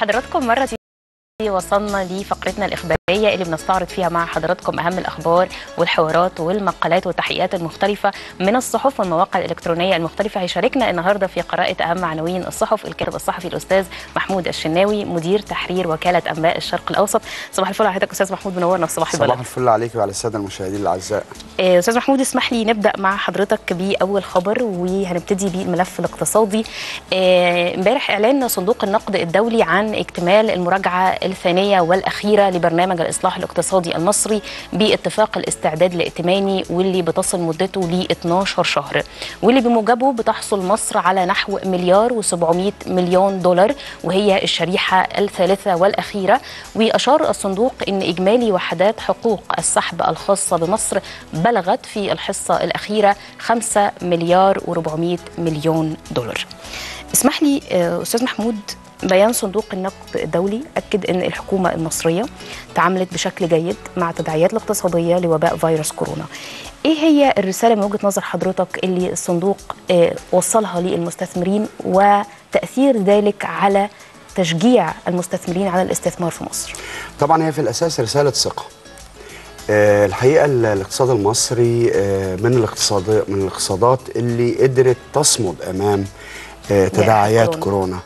حضراتكم مرة وصلنا لفقرتنا الإخبارية اللي بنستعرض فيها مع حضراتكم أهم الأخبار والحوارات والمقالات والتحقيقات المختلفة من الصحف والمواقع الإلكترونية المختلفة هيشاركنا النهاردة في قراءة أهم عناوين الصحف الكاتب الصحفي الأستاذ محمود الشناوي مدير تحرير وكالة أنباء الشرق الأوسط صباح الفل على حضرتك أستاذ محمود منورنا في صباح البلد صباح الفل عليك وعلى الساده المشاهدين الاعزاء آه، استاذ محمود اسمح لي نبدا مع حضرتك باول خبر وهنبتدي بالملف الاقتصادي آه، امبارح اعلان صندوق النقد الدولي عن اكتمال المراجعه الثانيه والاخيره لبرنامج الاصلاح الاقتصادي المصري باتفاق الاستعداد الائتماني واللي بتصل مدته ل 12 شهر واللي بموجبه بتحصل مصر على نحو مليار و700 مليون دولار وهي الشريحه الثالثه والاخيره واشار الصندوق ان اجمالي وحدات حقوق السحب الخاصه بمصر بلغت في الحصه الاخيره 5 مليار و400 مليون دولار. اسمح لي آه، استاذ محمود بيان صندوق النقد الدولي اكد ان الحكومه المصريه تعاملت بشكل جيد مع التداعيات الاقتصاديه لوباء فيروس كورونا. ايه هي الرساله من وجهه نظر حضرتك اللي الصندوق آه، وصلها للمستثمرين وتاثير ذلك على تشجيع المستثمرين على الاستثمار في مصر؟ طبعا هي في الاساس رساله ثقه آه، الحقيقه ال- الاقتصاد المصري آه، من الاقتصاد من الاقتصادات اللي قدرت تصمد امام آه، تداعيات كورونا. كورونا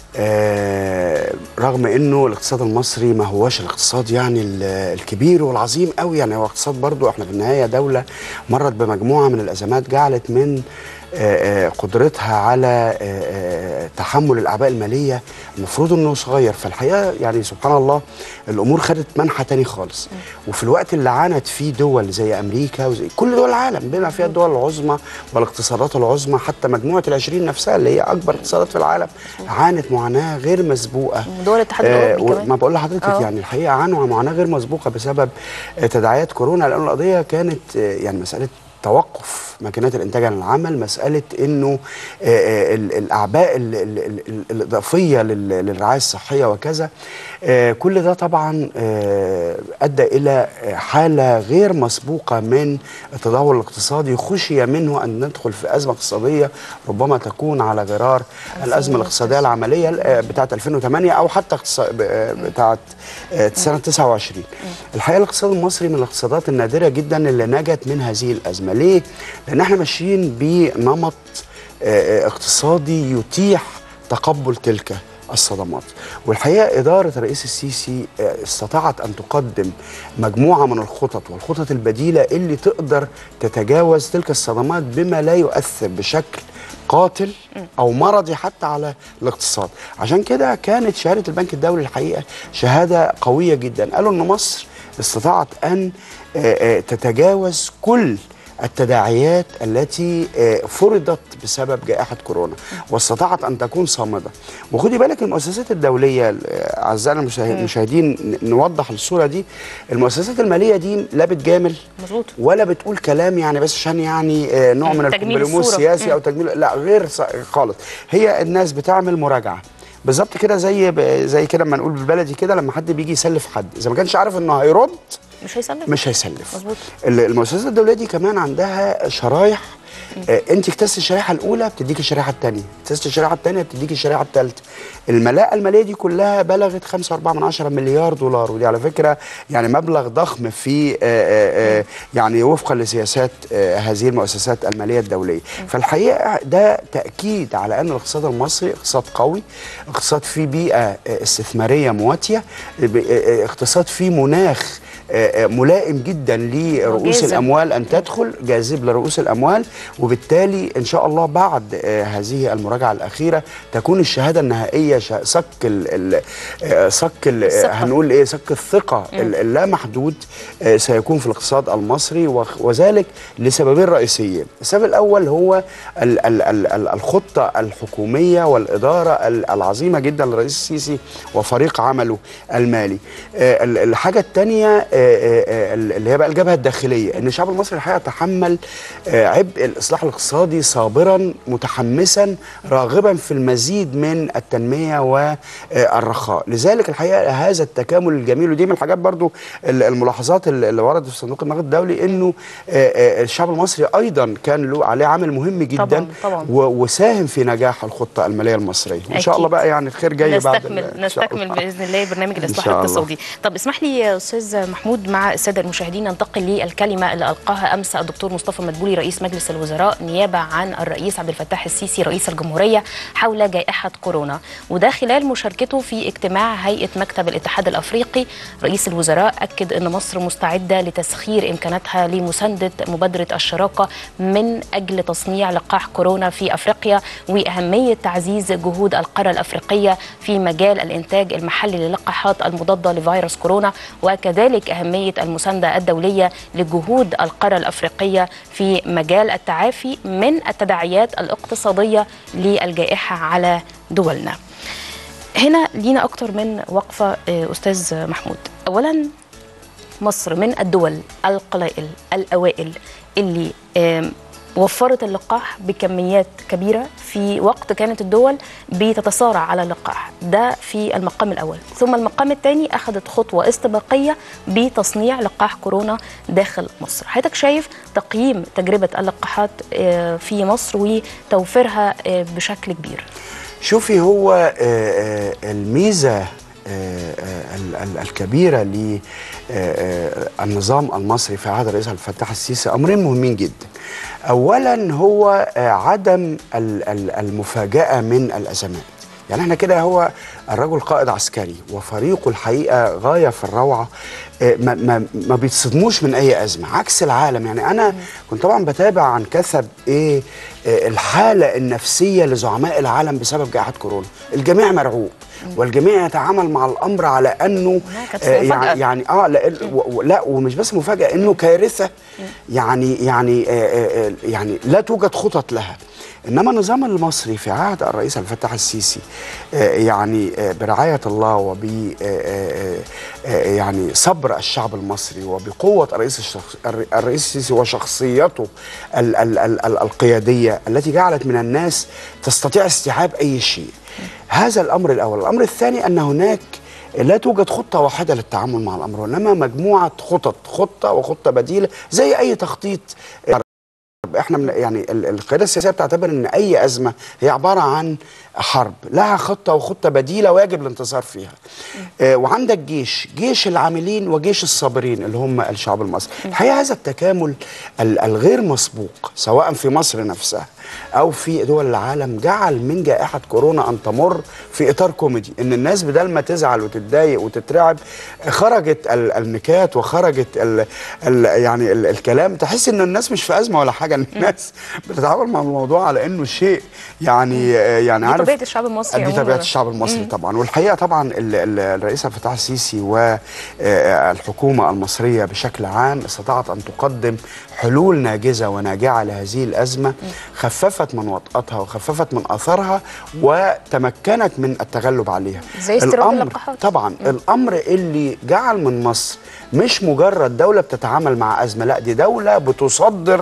آه، رغم انه الاقتصاد المصري ما هوش الاقتصاد يعني ال- الكبير والعظيم قوي يعني هو اقتصاد برضو احنا في النهايه دوله مرت بمجموعه من الازمات جعلت من آه، آه، قدرتها على آه، آه، تحمل الاعباء الماليه المفروض انه صغير فالحقيقه يعني سبحان الله الامور خدت منحى تاني خالص وفي الوقت اللي عانت فيه دول زي امريكا وزي كل دول العالم بما فيها الدول العظمى والاقتصادات العظمى حتى مجموعه العشرين نفسها اللي هي اكبر اقتصادات في العالم عانت معاناه غير مسبوقه دول الاتحاد الاوروبي كمان ما بقول لحضرتك آه. يعني الحقيقه عانوا معاناه غير مسبوقه بسبب آه، تداعيات كورونا لان القضيه كانت آه، يعني مساله توقف ماكينات الانتاج عن العمل مساله انه آه، آه، ال- الاعباء ال- ال- ال- ال- الاضافيه لل- للرعايه الصحيه وكذا آه، كل ده طبعا آه، ادى الى آه، حاله غير مسبوقه من التدهور الاقتصادي خشي منه ان ندخل في ازمه اقتصاديه ربما تكون على غرار الازمه الاقتصاديه العمليه آه، بتاعه 2008 او حتى اقتصا- ب- آه، بتاعه آه، سنه 29 الحقيقه الاقتصاد المصري من الاقتصادات النادره جدا اللي نجت من هذه الازمه ليه لان احنا ماشيين بنمط آه، آه، اقتصادي يتيح تقبل تلك الصدمات والحقيقه اداره الرئيس السيسي آه، استطاعت ان تقدم مجموعه من الخطط والخطط البديله اللي تقدر تتجاوز تلك الصدمات بما لا يؤثر بشكل قاتل او مرضي حتى على الاقتصاد عشان كده كانت شهاده البنك الدولي الحقيقه شهاده قويه جدا قالوا ان مصر استطاعت ان آه، آه، تتجاوز كل التداعيات التي آه، فرضت بسبب جائحة كورونا واستطاعت أن تكون صامدة وخدي بالك المؤسسات الدولية آه، أعزائنا المشاهد- المشاهدين ن- نوضح الصورة دي المؤسسات المالية دي لا بتجامل مظبوط ولا بتقول كلام يعني بس عشان يعني آه، نوع من تجميل الكومبليمو الصورة. السياسي او تجميل لا غير ص- خالص هي الناس بتعمل مراجعه بالظبط كده زي ب- زي كده لما نقول بالبلدي كده لما حد بيجي يسلف حد اذا ما كانش عارف انه هيرد مش هيسلم مش هيسلف مظبوط. ال- المؤسسات الدوليه دي كمان عندها شرايح آه، انت اكتست الشريحه الاولى بتديك الشريحه الثانيه اكتست الشريحه الثانيه بتديك الشريحه الثالثه الملاءه الماليه دي كلها بلغت 5.4 مليار دولار ودي على فكره يعني مبلغ ضخم في آه، آه، آه، يعني وفقا لسياسات آه، هذه المؤسسات الماليه الدوليه فالحقيقه ده تاكيد على ان الاقتصاد المصري اقتصاد قوي اقتصاد فيه بيئه آه، استثماريه مواتيه ب- آه، آه، اقتصاد فيه مناخ آه، آه، ملائم جدا لرؤوس وجاذب. الاموال ان تدخل جاذب لرؤوس الاموال وبالتالي ان شاء الله بعد آه، هذه المراجعه الاخيره تكون الشهاده النهائيه ش- صك ال ال- آه، صك ال- آه، الثقة. هنقول ايه صك الثقه ال- اللامحدود آه، سيكون في الاقتصاد المصري وخ- وذلك لسببين رئيسيين السبب الاول هو ال ال ال ال الخطه الحكوميه والاداره ال- العظيمه جدا للرئيس السيسي وفريق عمله المالي آه، ال- الحاجه الثانيه آه، اللي هي بقى الجبهه الداخليه ان الشعب المصري الحقيقه تحمل آه، عبء الاصلاح الاقتصادي صابرا متحمسا راغبا في المزيد من التنميه والرخاء لذلك الحقيقه هذا التكامل الجميل ودي من الحاجات برضو ال- الملاحظات اللي اللي وردت في صندوق النقد الدولي انه آه، آه، الشعب المصري ايضا كان له عليه عامل مهم جدا طبعاً، طبعاً. و- وساهم في نجاح الخطه الماليه المصريه وان شاء أكيد. الله بقى يعني الخير جاي بعد نستكمل ال- إن شاء نستكمل الله. باذن الله برنامج الاصلاح شاء الله. الاقتصادي طب اسمح لي يا استاذ محمود مع الساده المشاهدين ننتقل للكلمه اللي القاها امس الدكتور مصطفى مدبولي رئيس مجلس الوزراء نيابه عن الرئيس عبد الفتاح السيسي رئيس الجمهوريه حول جائحه كورونا وده خلال مشاركته في اجتماع هيئه مكتب الاتحاد الافريقي رئيس الوزراء اكد ان مصر مستعده لتسخير امكاناتها لمسانده مبادره الشراكه من اجل تصنيع لقاح كورونا في افريقيا واهميه تعزيز جهود القاره الافريقيه في مجال الانتاج المحلي للقاحات المضاده لفيروس كورونا وكذلك اهميه المسانده الدوليه لجهود القاره الافريقيه في مجال التعافي من التداعيات الاقتصاديه للجائحه على دولنا. هنا لينا اكتر من وقفه آه، استاذ محمود. اولا مصر من الدول القلائل الاوائل اللي آم، وفرت اللقاح بكميات كبيره في وقت كانت الدول بتتصارع على اللقاح ده في المقام الاول ثم المقام الثاني اخذت خطوه استباقيه بتصنيع لقاح كورونا داخل مصر حضرتك شايف تقييم تجربه اللقاحات آه، في مصر وتوفيرها آه، بشكل كبير شوفي هو آه، آه، الميزه آه، آه، ال- ال- الكبيره للنظام المصري في عهد الرئيس عبد الفتاح السيسي امرين مهمين جدا. اولا هو آه، عدم ال- ال- المفاجاه من الازمات. يعني احنا كده هو الرجل قائد عسكري وفريقه الحقيقه غايه في الروعه آه، ما, ما, ما بيتصدموش من اي ازمه عكس العالم يعني انا كنت طبعا بتابع عن كثب ايه آه، الحاله النفسيه لزعماء العالم بسبب جائحه كورونا الجميع مرعوب والجميع يتعامل مع الامر على انه إنها كانت آه، مفاجأة. يعني يعني اه لا, و- و- لا ومش بس مفاجاه انه كارثه يعني يعني آه، آه، آه، يعني لا توجد خطط لها انما النظام المصري في عهد الرئيس عبد الفتاح السيسي آه، يعني آه، برعايه الله وب آه، آه، آه، يعني صبر الشعب المصري وبقوه الرئيس الشخص الر- الرئيس السيسي وشخصيته ال ال ال ال القياديه التي جعلت من الناس تستطيع استيعاب اي شيء هذا الامر الاول الامر الثاني ان هناك لا توجد خطة واحدة للتعامل مع الأمر وإنما مجموعة خطط خطة وخطة بديلة زي أي تخطيط احنا من يعني ال- القياده السياسيه بتعتبر ان اي ازمه هي عباره عن حرب لها خطه وخطه بديله ويجب الانتصار فيها آه وعندك جيش جيش العاملين وجيش الصابرين اللي هم الشعب المصري الحقيقه هذا التكامل ال- الغير مسبوق سواء في مصر نفسها او في دول العالم جعل من جائحه كورونا ان تمر في اطار كوميدي ان الناس بدل ما تزعل وتتضايق وتترعب خرجت ال- النكات وخرجت ال ال يعني ال الكلام تحس ان الناس مش في ازمه ولا حاجه إن الناس بتتعامل مع الموضوع على انه شيء يعني آه، يعني دي عارف طبيعة الشعب المصري دي عموماً. طبيعه الشعب المصري طبعا والحقيقه طبعا ال- ال- الرئيس عبد الفتاح السيسي والحكومه المصريه بشكل عام استطاعت ان تقدم حلول ناجزه وناجعه لهذه الازمه خففت من وطأتها وخففت من اثرها وتمكنت من التغلب عليها زي استيراد الأمر اللقاحات. طبعا الامر اللي جعل من مصر مش مجرد دوله بتتعامل مع ازمه لا دي دوله بتصدر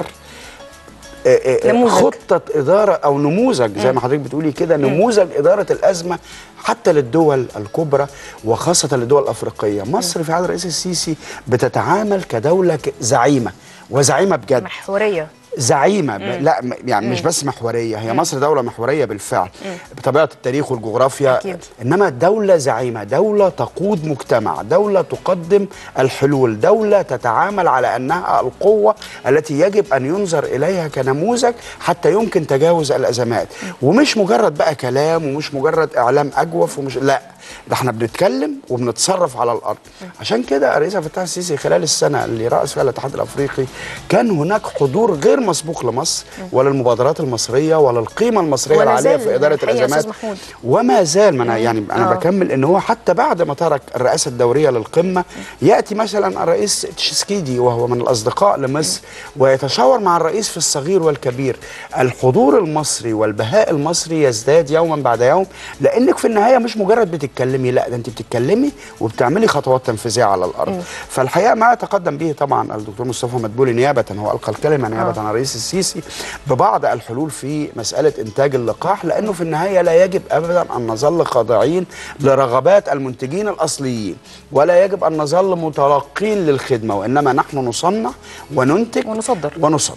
آه، آه، نموذج. خطه اداره او نموذج زي ما حضرتك بتقولي كده نموذج اداره الازمه حتى للدول الكبرى وخاصه للدول الافريقيه مصر في عهد الرئيس السيسي بتتعامل كدوله ك- زعيمه وزعيمه بجد محورية زعيمه ب... لا م- يعني مش بس محوريه هي مصر دوله محوريه بالفعل بطبيعه التاريخ والجغرافيا أكيد. انما دوله زعيمه دوله تقود مجتمع دوله تقدم الحلول دوله تتعامل على انها القوه التي يجب ان ينظر اليها كنموذج حتى يمكن تجاوز الازمات ومش مجرد بقى كلام ومش مجرد اعلام اجوف ومش لا ده احنا بنتكلم وبنتصرف على الارض عشان كده الرئيس عبد الفتاح السيسي خلال السنه اللي رأس فيها الاتحاد الافريقي كان هناك حضور غير مسبوق لمصر ولا المبادرات المصريه ولا القيمه المصريه ولا العاليه زال في اداره الحقيقة يا الازمات أستاذ محمود. وما زال ما انا يعني انا آه. بكمل ان هو حتى بعد ما ترك الرئاسه الدوريه للقمه ياتي مثلا الرئيس تشيسكيدي وهو من الاصدقاء لمصر ويتشاور مع الرئيس في الصغير والكبير الحضور المصري والبهاء المصري يزداد يوما بعد يوم لانك في النهايه مش مجرد بتتكلمي لا ده انت بتتكلمي وبتعملي خطوات تنفيذيه على الارض فالحقيقه ما تقدم به طبعا الدكتور مصطفى مدبولي نيابه هو القى الكلمه نيابه عن الرئيس السيسي ببعض الحلول في مساله انتاج اللقاح لانه في النهايه لا يجب ابدا ان نظل خاضعين لرغبات المنتجين الاصليين ولا يجب ان نظل متلقين للخدمه وانما نحن نصنع وننتج ونصدر. ونصدر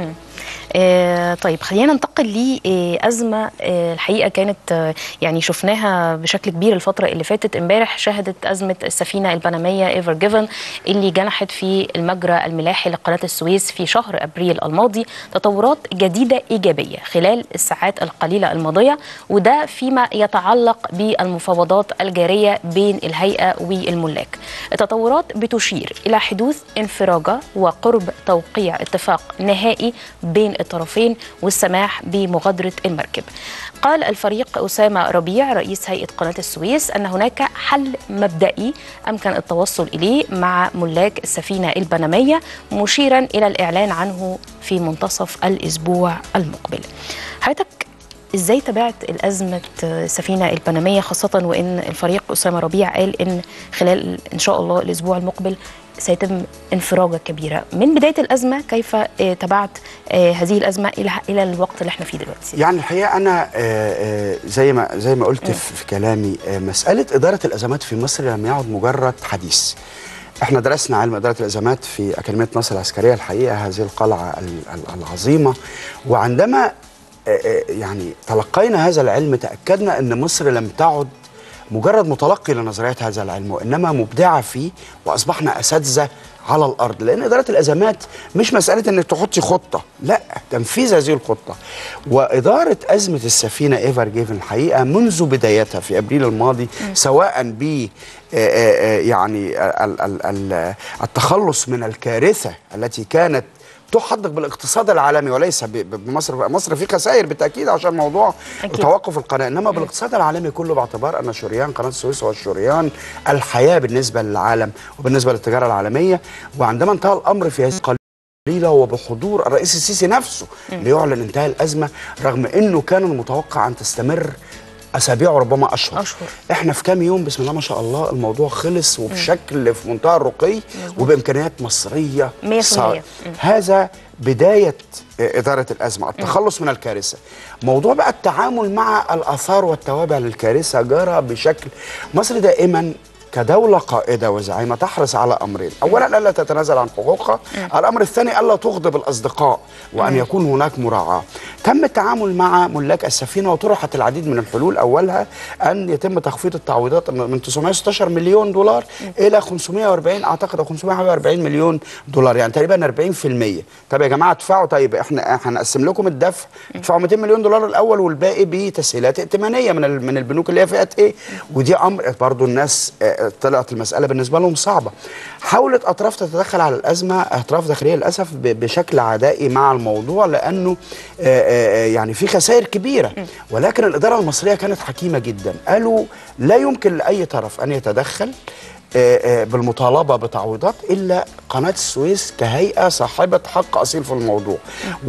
آه طيب خلينا ننتقل لأزمة آه الحقيقة كانت آه يعني شفناها بشكل كبير الفترة اللي فاتت امبارح شهدت أزمة السفينة البنمية ايفر جيفن اللي جنحت في المجرى الملاحي لقناة السويس في شهر أبريل الماضي تطورات جديدة إيجابية خلال الساعات القليلة الماضية وده فيما يتعلق بالمفاوضات الجارية بين الهيئة والملاك التطورات بتشير إلى حدوث انفراجة وقرب توقيع اتفاق نهائي بين الطرفين والسماح بمغادرة المركب قال الفريق أسامة ربيع رئيس هيئة قناة السويس أن هناك حل مبدئي أمكن التوصل إليه مع ملاك السفينة البنمية مشيرا إلى الإعلان عنه في منتصف الأسبوع المقبل حضرتك ازاي تابعت الأزمة السفينة البنمية خاصة وإن الفريق أسامة ربيع قال إن خلال إن شاء الله الأسبوع المقبل سيتم انفراجة كبيرة من بداية الأزمة كيف آه، تابعت آه، هذه الأزمة إلى إلى الوقت اللي احنا فيه دلوقتي يعني الحقيقه انا آه، آه، زي ما زي ما قلت في في كلامي آه، مساله اداره الازمات في مصر لم يعد مجرد حديث احنا درسنا علم اداره الازمات في اكاديميه مصر العسكريه الحقيقه هذه القلعه ال- ال- العظيمه وعندما آه، آه، يعني تلقينا هذا العلم تاكدنا ان مصر لم تعد مجرد متلقي لنظريات هذا العلم وانما مبدعه فيه واصبحنا اساتذه على الارض لان اداره الازمات مش مساله انك تحطي خطه لا تنفيذ هذه الخطه واداره ازمه السفينه ايفر جيفن الحقيقه منذ بدايتها في ابريل الماضي سواء ب آه، آه، آه، يعني ال- ال- ال- التخلص من الكارثه التي كانت تحدق بالاقتصاد العالمي وليس ب- ب- بمصر مصر في خسائر بالتاكيد عشان موضوع أكيد. توقف القناه انما بالاقتصاد العالمي كله باعتبار ان شريان قناه السويس هو الشريان الحياه بالنسبه للعالم وبالنسبه للتجاره العالميه وعندما انتهى الامر في هذه قليله وبحضور الرئيس السيسي نفسه ليعلن انتهاء الازمه رغم انه كان المتوقع ان تستمر اسابيع وربما اشهر أشهر. احنا في كام يوم بسم الله ما شاء الله الموضوع خلص وبشكل في منتهى الرقي وبامكانيات مصريه 100%. صار- هذا بدايه اداره الازمه التخلص من الكارثه موضوع بقى التعامل مع الاثار والتوابع للكارثه جرى بشكل مصر دائما كدولة قائدة وزعيمة تحرص على أمرين أولا ألا تتنازل عن حقوقها الأمر الثاني ألا تغضب الأصدقاء وأن يكون هناك مراعاة تم التعامل مع ملاك السفينة وطرحت العديد من الحلول أولها أن يتم تخفيض التعويضات من 916 مليون دولار إلى 540 أعتقد أو 541 مليون دولار يعني تقريبا 40% طب يا جماعة ادفعوا طيب احنا هنقسم لكم الدفع ادفعوا 200 مليون دولار الأول والباقي بتسهيلات ائتمانية من ال- من البنوك اللي هي فئة إيه ودي أمر برضو الناس آه، طلعت المسألة بالنسبة لهم صعبة حاولت أطراف تتدخل على الأزمة أطراف داخلية للأسف ب- بشكل عدائي مع الموضوع لأنه آه، آه، يعني في خسائر كبيرة ولكن الإدارة المصرية كانت حكيمة جدا قالوا لا يمكن لأي طرف أن يتدخل آه، آه، بالمطالبه بتعويضات الا قناه السويس كهيئه صاحبه حق اصيل في الموضوع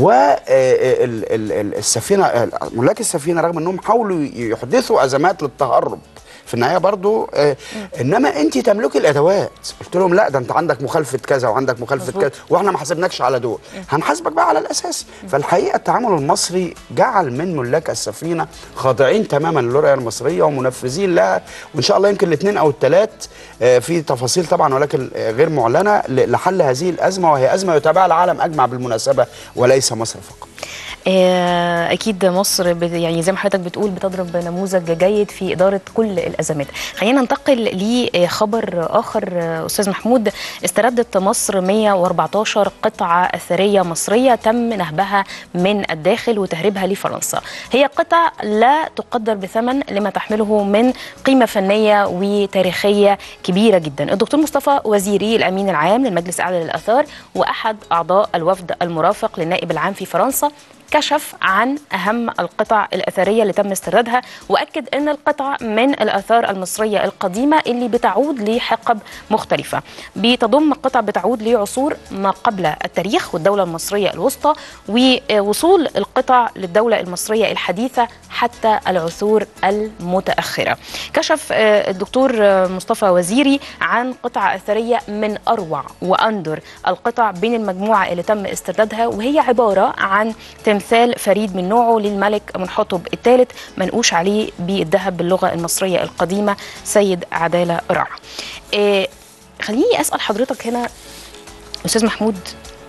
والسفينه ملاك السفينه رغم انهم حاولوا يحدثوا ازمات للتهرب في النهايه برضو آه انما انت تملكي الادوات قلت لهم لا ده انت عندك مخالفه كذا وعندك مخالفه مظبوط. كذا واحنا ما حاسبناكش على دول هنحاسبك بقى على الاساس فالحقيقه التعامل المصري جعل من ملاك السفينه خاضعين تماما للرؤيه المصريه ومنفذين لها وان شاء الله يمكن الاثنين او الثلاث في تفاصيل طبعا ولكن آه، غير معلنه ل- لحل هذه الازمه وهي ازمه يتابعها العالم اجمع بالمناسبه وليس مصر فقط آه، اكيد مصر بت- يعني زي ما حضرتك بتقول بتضرب نموذج جيد في اداره كل الازمات خلينا ننتقل لخبر اخر آه، استاذ محمود استردت مصر 114 قطعه اثريه مصريه تم نهبها من الداخل وتهريبها لفرنسا هي قطع لا تقدر بثمن لما تحمله من قيمه فنيه وتاريخيه كبيره جدا الدكتور مصطفى وزيري الامين العام للمجلس الاعلى للاثار واحد اعضاء الوفد المرافق للنائب العام في فرنسا كشف عن اهم القطع الاثريه اللي تم استردادها واكد ان القطع من الاثار المصريه القديمه اللي بتعود لحقب مختلفه بتضم قطع بتعود لعصور ما قبل التاريخ والدوله المصريه الوسطى ووصول القطع للدوله المصريه الحديثه حتى العصور المتاخره كشف آه، الدكتور آه، مصطفى وزيري عن قطعه اثريه من اروع واندر القطع بين المجموعه اللي تم استردادها وهي عباره عن تمثال فريد من نوعه للملك منحتب الثالث منقوش عليه بالذهب باللغه المصريه القديمه سيد عداله رع. إيه خليني اسال حضرتك هنا استاذ محمود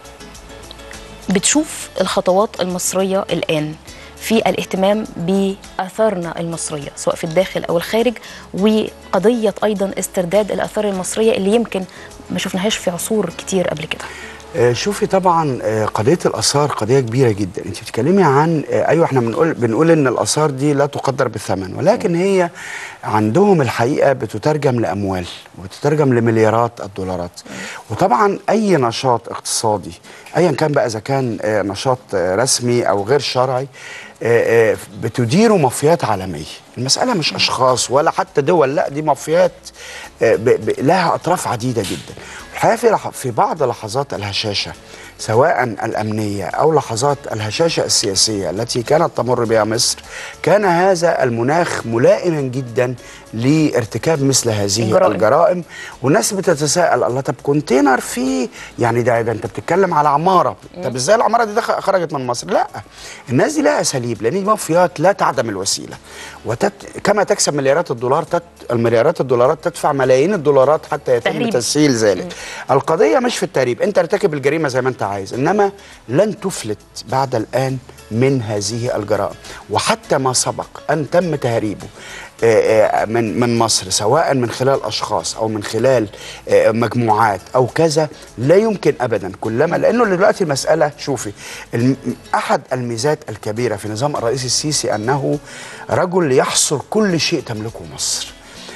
بتشوف الخطوات المصريه الان في الاهتمام باثارنا المصريه سواء في الداخل او الخارج وقضيه ايضا استرداد الاثار المصريه اللي يمكن ما شفناهاش في عصور كتير قبل كده آه، شوفي طبعا آه، قضيه الاثار قضيه كبيره جدا انت بتتكلمي عن آه، ايوه احنا بنقول بنقول ان الاثار دي لا تقدر بالثمن ولكن هي عندهم الحقيقه بتترجم لاموال وبتترجم لمليارات الدولارات وطبعا اي نشاط اقتصادي ايا كان بقى اذا كان آه، نشاط آه، رسمي او غير شرعي آه، آه، بتديره مافيات عالميه المساله مش اشخاص ولا حتى دول لا دي مافيات آه، ب- ب- لها اطراف عديده جدا الحقيقه في لح- في بعض لحظات الهشاشه سواء الامنيه او لحظات الهشاشه السياسيه التي كانت تمر بها مصر كان هذا المناخ ملائما جدا لارتكاب مثل هذه الجرائم. الجرائم, الجرائم والناس بتتساءل الله طب كونتينر فيه يعني ده, ده انت بتتكلم على عماره طب ازاي العماره دي دخل خرجت من مصر لا الناس دي لها اساليب لان دي مافيات لا تعدم الوسيله وتت كما تكسب مليارات الدولار تت المليارات الدولارات تدفع ملايين الدولارات حتى يتم تهريب. تسهيل ذلك القضيه مش في التهريب انت ارتكب الجريمه زي ما انت عايز انما لن تفلت بعد الان من هذه الجرائم وحتى ما سبق ان تم تهريبه آه، آه، من من مصر سواء من خلال اشخاص او من خلال آه، مجموعات او كذا لا يمكن ابدا كلما لانه دلوقتي المساله شوفي الم- احد الميزات الكبيره في نظام الرئيس السيسي انه رجل يحصر كل شيء تملكه مصر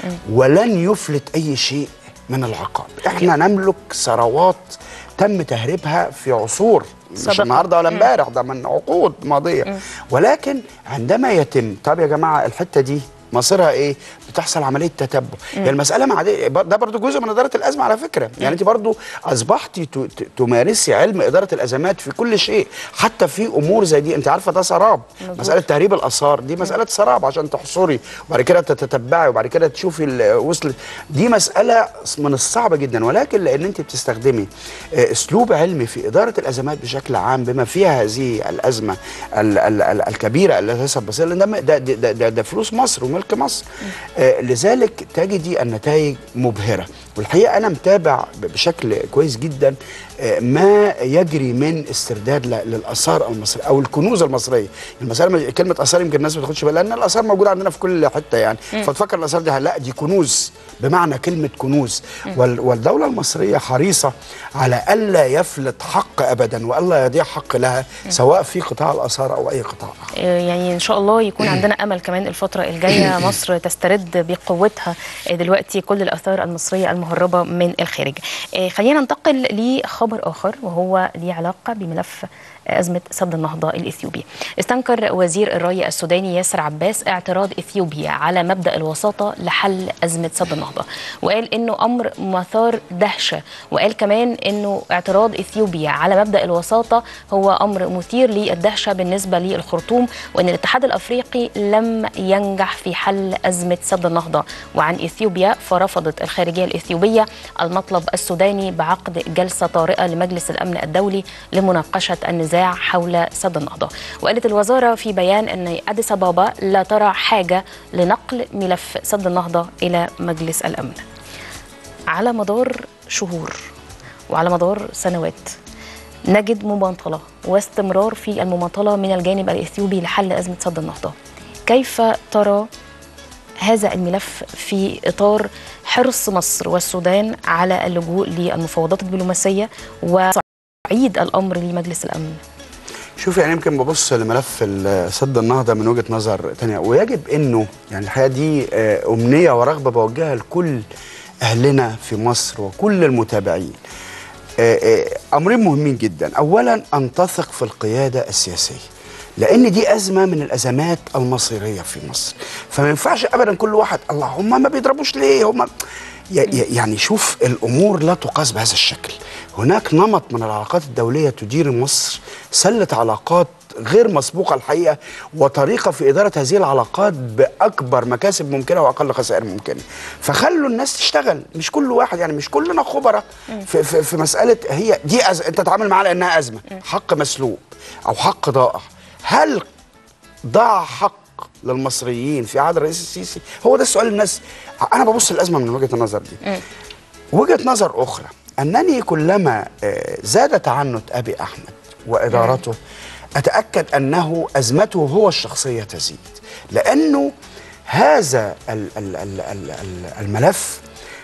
ولن يفلت اي شيء من العقاب احنا نملك ثروات تم تهريبها في عصور مش سبق. النهارده ولا امبارح ده من عقود ماضيه ولكن عندما يتم طب يا جماعه الحته دي مصيرها ايه؟ بتحصل عمليه تتبع، يعني المساله مع دي ده برضو جزء من اداره الازمه على فكره، يعني انت برضو اصبحتي ت- ت- تمارسي علم اداره الازمات في كل شيء، حتى في امور زي دي انت عارفه ده سراب، مظبوط. مساله تهريب الاثار دي مساله سراب عشان تحصري وبعد كده تتتبعي وبعد كده تشوفي ال- وصلت دي مساله من الصعبه جدا ولكن لان انت بتستخدمي آه، اسلوب علمي في اداره الازمات بشكل عام بما فيها هذه الازمه ال ال ال الكبيره التي تسبب لان ده ده, ده, ده, ده فلوس مصر وملك مصر آه لذلك تجدي النتائج مبهره والحقيقه انا متابع ب- بشكل كويس جدا آه، ما يجري من استرداد ل- للاثار المصريه او الكنوز المصريه المساله مش- كلمه اثار يمكن الناس ما تاخدش بالها لان الاثار موجوده عندنا في كل حته يعني فتفكر الاثار دي لا دي كنوز بمعنى كلمه كنوز وال والدوله المصريه حريصه على الا يفلت حق ابدا والا يضيع حق لها سواء في قطاع الاثار او اي قطاع اخر آه، يعني ان شاء الله يكون عندنا امل كمان الفتره الجايه مصر تسترد بقوتها آه، دلوقتي كل الاثار المصريه المهربه من الخارج آه، خلينا ننتقل لخبر اخر وهو ليه علاقه بملف أزمة سد النهضة الإثيوبي استنكر وزير الري السوداني ياسر عباس اعتراض إثيوبيا على مبدأ الوساطة لحل أزمة سد النهضة وقال إنه أمر مثار دهشة وقال كمان إنه اعتراض إثيوبيا على مبدأ الوساطة هو أمر مثير للدهشة بالنسبة للخرطوم وإن الاتحاد الأفريقي لم ينجح في حل أزمة سد النهضة وعن إثيوبيا فرفضت الخارجية الإثيوبية المطلب السوداني بعقد جلسة طارئة لمجلس الأمن الدولي لمناقشة النزاع حول سد النهضة وقالت الوزارة في بيان أن أديس أبابا لا ترى حاجة لنقل ملف سد النهضة إلى مجلس الأمن على مدار شهور وعلى مدار سنوات نجد مماطله واستمرار في المماطله من الجانب الاثيوبي لحل ازمه سد النهضه كيف ترى هذا الملف في اطار حرص مصر والسودان على اللجوء للمفاوضات الدبلوماسيه وصعيد الامر لمجلس الامن شوف يعني يمكن ببص لملف ال- سد النهضه من وجهه نظر تانية ويجب انه يعني الحقيقه دي آه، امنيه ورغبه بوجهها لكل اهلنا في مصر وكل المتابعين. آه، آه، امرين مهمين جدا، اولا ان تثق في القياده السياسيه. لان دي ازمه من الازمات المصيريه في مصر فما ينفعش ابدا كل واحد الله هم ما بيضربوش ليه هم ي- ي- يعني شوف الامور لا تقاس بهذا الشكل هناك نمط من العلاقات الدوليه تدير مصر سله علاقات غير مسبوقه الحقيقه وطريقه في اداره هذه العلاقات باكبر مكاسب ممكنه واقل خسائر ممكنه فخلوا الناس تشتغل مش كل واحد يعني مش كلنا خبراء في, في, في مساله هي دي أز... انت تتعامل معاها لانها ازمه حق مسلوب او حق ضائع هل ضاع حق للمصريين في عهد الرئيس السيسي هو ده السؤال الناس انا ببص الازمه من وجهه النظر دي وجهه نظر اخرى انني كلما آه، زاد تعنت ابي احمد وادارته اتاكد انه ازمته هو الشخصيه تزيد لانه هذا ال- ال- ال- ال- ال- الملف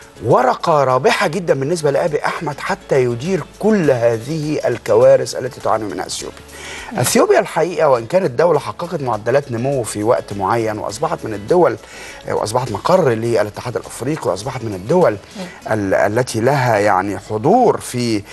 ورقة رابحة جدا بالنسبة لأبي أحمد حتى يدير كل هذه الكوارث التي تعاني منها أثيوبيا. أثيوبيا الحقيقة وإن كانت دولة حققت معدلات نمو في وقت معين وأصبحت من الدول وأصبحت مقر للاتحاد الأفريقي وأصبحت من الدول ال- التي لها يعني حضور في آه،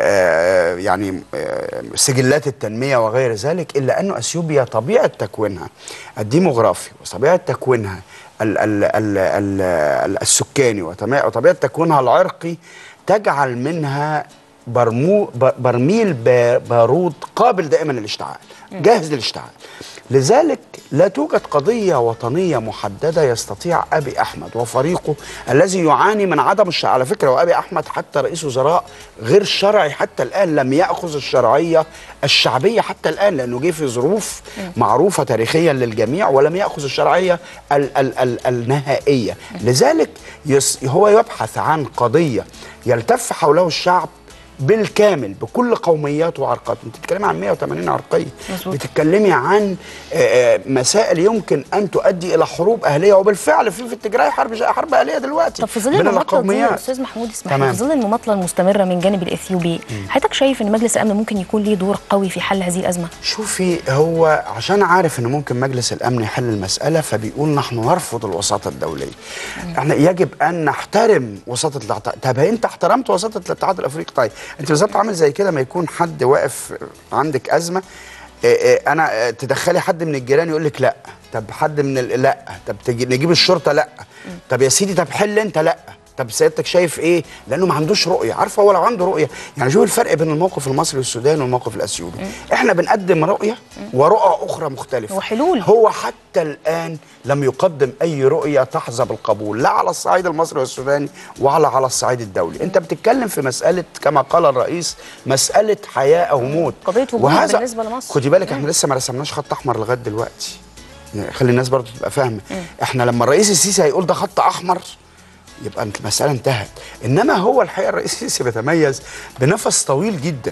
آه، يعني آه، سجلات التنمية وغير ذلك إلا أن أثيوبيا طبيعة تكوينها الديموغرافي وطبيعة تكوينها ال ال ال ال ال السكاني وتما- وطبيعه تكوينها العرقي تجعل منها برمو ب- برميل با- بارود قابل دائما للاشتعال جاهز للاشتعال لذلك لا توجد قضية وطنية محددة يستطيع أبي أحمد وفريقه الذي يعاني من عدم الشرع على فكرة وأبي أحمد حتى رئيس وزراء غير شرعي حتى الآن لم يأخذ الشرعية الشعبية حتى الآن لأنه جه في ظروف معروفة تاريخيا للجميع ولم يأخذ الشرعية ال ال ال النهائية لذلك يس هو يبحث عن قضية يلتف حوله الشعب بالكامل بكل قومياته وعرقاته انت بتتكلمي عن 180 عرقيه مظبوط. بتتكلمي عن آه، آه، مسائل يمكن ان تؤدي الى حروب اهليه وبالفعل في في التجري حرب حرب اهليه دلوقتي طب في ظل بين المماطله دي القوميات. يا استاذ محمود اسمح تمام. لي في ظل المماطله المستمره من جانب الاثيوبي حضرتك شايف ان مجلس الامن ممكن يكون ليه دور قوي في حل هذه الازمه شوفي هو عشان عارف ان ممكن مجلس الامن يحل المساله فبيقول نحن نرفض الوساطه الدوليه. احنا يجب ان نحترم وساطه الاتحاد طب انت احترمت وساطه الاتحاد الافريقي طيب انت بالظبط عامل زي كده ما يكون حد واقف عندك ازمه إيه إيه انا آه، تدخلي حد من الجيران يقول لك لا طب حد من ال... لا طب تجي... نجيب الشرطه لا طب يا سيدي طب حل انت لا طب سيادتك شايف ايه؟ لانه ما عندوش رؤيه، عارفه هو لو عنده رؤيه، يعني شوف الفرق بين الموقف المصري والسودان والموقف الاثيوبي. احنا بنقدم رؤيه ورؤى اخرى مختلفه. وحلول. هو حتى الان لم يقدم اي رؤيه تحظى بالقبول، لا على الصعيد المصري والسوداني ولا على الصعيد الدولي. انت بتتكلم في مساله كما قال الرئيس مساله حياه او موت. قضية وجود بالنسبة لمصر. خدي بالك احنا لسه ما رسمناش خط احمر لغايه دلوقتي. يعني خلي الناس برضو تبقى فاهمه. احنا لما الرئيس السيسي هيقول ده خط احمر يبقى انت المساله انتهت انما هو الحقيقه الرئيس السيسي بيتميز بنفس طويل جدا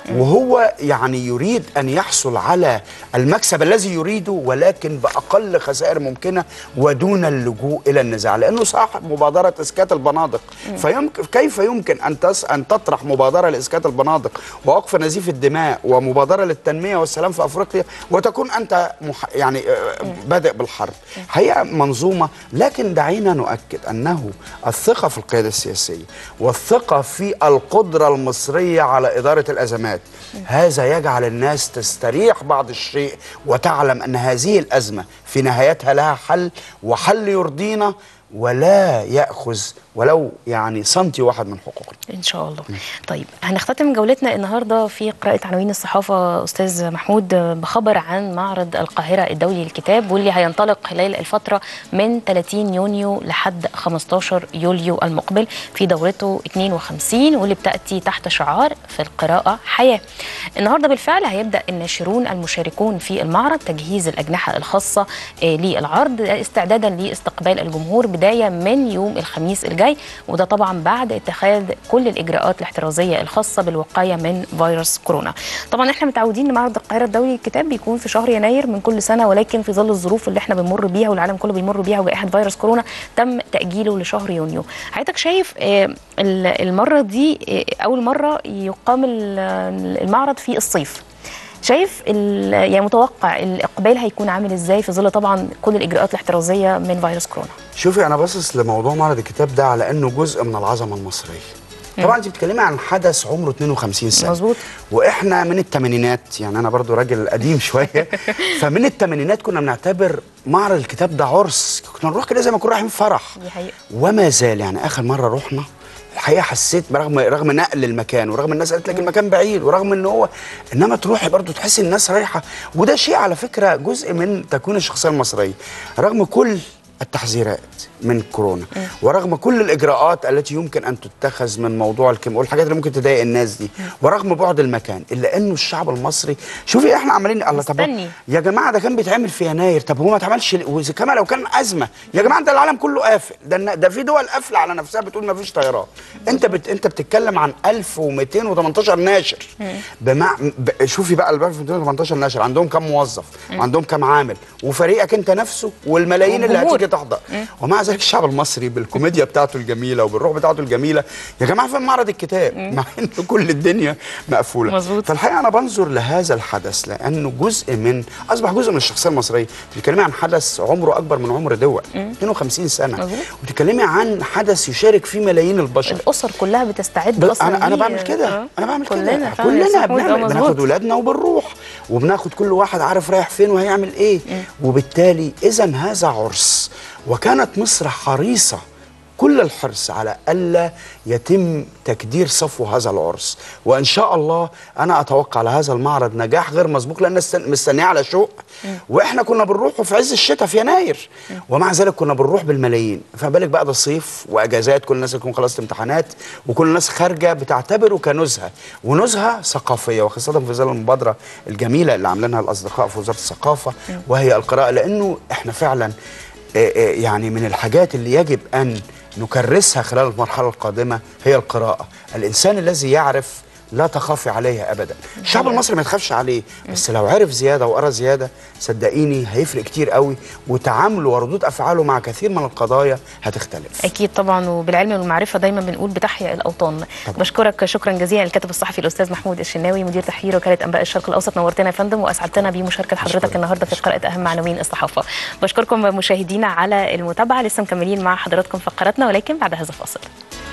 وهو يعني يريد ان يحصل على المكسب الذي يريده ولكن باقل خسائر ممكنه ودون اللجوء الى النزاع لانه صاحب مبادره اسكات البنادق فيمكن كيف يمكن ان تس ان تطرح مبادره لاسكات البنادق ووقف نزيف الدماء ومبادره للتنميه والسلام في افريقيا وتكون انت مح يعني آه، بادئ بالحرب هي منظومه لكن دعينا نؤكد انه الثقه في القياده السياسيه والثقه في القدره المصريه على اداره الازمات هذا يجعل الناس تستريح بعض الشيء وتعلم ان هذه الازمه في نهايتها لها حل وحل يرضينا ولا ياخذ ولو يعني سنتي واحد من حقوقنا ان شاء الله طيب هنختتم جولتنا النهارده في قراءه عناوين الصحافه استاذ محمود بخبر عن معرض القاهره الدولي للكتاب واللي هينطلق خلال الفتره من 30 يونيو لحد 15 يوليو المقبل في دورته 52 واللي بتاتي تحت شعار في القراءه حياه النهارده بالفعل هيبدا الناشرون المشاركون في المعرض تجهيز الاجنحه الخاصه آه، للعرض استعدادا لاستقبال الجمهور بدايه من يوم الخميس الجاي وده طبعا بعد اتخاذ كل الاجراءات الاحترازيه الخاصه بالوقايه من فيروس كورونا. طبعا احنا متعودين ان معرض القاهره الدولي للكتاب بيكون في شهر يناير من كل سنه ولكن في ظل الظروف اللي احنا بنمر بيها والعالم كله بيمر بيها وجائحه فيروس كورونا تم تاجيله لشهر يونيو. حضرتك شايف آه، ال- المره دي آه، اول مره يقام ال- المعرض في الصيف. شايف ال- يعني متوقع الاقبال هيكون عامل ازاي في ظل طبعا كل الاجراءات الاحترازيه من فيروس كورونا شوفي انا باصص لموضوع معرض الكتاب ده على انه جزء من العظمه المصريه طبعا انت بتتكلمي عن حدث عمره 52 سنه مظبوط. واحنا من الثمانينات يعني انا برضو راجل قديم شويه فمن الثمانينات كنا بنعتبر معرض الكتاب ده عرس كنا نروح كده زي ما كنا رايحين فرح دي حقيقة. وما زال يعني اخر مره رحنا الحقيقه حسيت برغم رغم نقل المكان ورغم الناس قالت لك المكان بعيد ورغم ان هو انما تروحي برضو تحسي الناس رايحه وده شيء على فكره جزء من تكوين الشخصيه المصريه رغم كل التحذيرات من كورونا ورغم كل الاجراءات التي يمكن ان تتخذ من موضوع الكم والحاجات اللي ممكن تضايق الناس دي ورغم بعد المكان الا انه الشعب المصري شوفي احنا عمالين الله طب مستني. يا جماعه ده كان بيتعمل في يناير طب هو ما اتعملش كما لو كان ازمه يا جماعه ده العالم كله قافل ده ده في دول قافله على نفسها بتقول ما فيش طيران انت بت انت بتتكلم عن 1218 ناشر بمع... ب... شوفي بقى ال 1218 ناشر عندهم كام موظف وعندهم كام عامل وفريقك انت نفسه والملايين اللي والجمهور. هتيجي تحضر ومع ذلك الشعب المصري بالكوميديا بتاعته الجميله وبالروح بتاعته الجميله يا جماعه فين معرض الكتاب مع ان كل الدنيا مقفوله مظبوط. فالحقيقه انا بنظر لهذا الحدث لانه جزء من اصبح جزء من الشخصيه المصريه بتتكلمي عن حدث عمره اكبر من عمر دول 52 سنه مظبوط. وبتتكلمي عن حدث يشارك فيه ملايين البشر الاسر كلها بتستعد ب- اصلا انا انا ليه. بعمل كده آه. انا بعمل كلنا كده فعلا يا كلنا محمود، آه، بنعمل مظبوط. بناخد ولادنا وبنروح وبناخد كل واحد عارف رايح فين وهيعمل ايه وبالتالي اذا هذا عرس وكانت مصر حريصه كل الحرص على الا يتم تكدير صفو هذا العرس وان شاء الله انا اتوقع لهذا المعرض نجاح غير مسبوق لان الناس مستنيه على شوق واحنا كنا بنروح في عز الشتاء في يناير ومع ذلك كنا بنروح بالملايين فما بالك بقى ده صيف واجازات كل الناس تكون خلصت امتحانات وكل الناس خارجه بتعتبره كنزهه ونزهه ثقافيه وخاصه في ظل المبادره الجميله اللي عاملينها الاصدقاء في وزاره الثقافه وهي القراءه لانه احنا فعلا آه، آه، يعني من الحاجات اللي يجب ان نكرسها خلال المرحله القادمه هي القراءه الانسان الذي يعرف لا تخافي عليه ابدا الشعب المصري ما تخافش عليه بس لو عرف زياده وقرا زياده صدقيني هيفرق كتير قوي وتعامله وردود افعاله مع كثير من القضايا هتختلف اكيد طبعا وبالعلم والمعرفه دايما بنقول بتحيا الاوطان طبعا. بشكرك شكرا جزيلا الكاتب الصحفي الاستاذ محمود الشناوي مدير تحرير وكاله انباء الشرق الاوسط نورتنا يا فندم واسعدتنا بمشاركه حضرتك أشكرك. النهارده في قراءه اهم عناوين الصحافه بشكركم مشاهدينا على المتابعه لسه مكملين مع حضراتكم فقراتنا ولكن بعد هذا الفاصل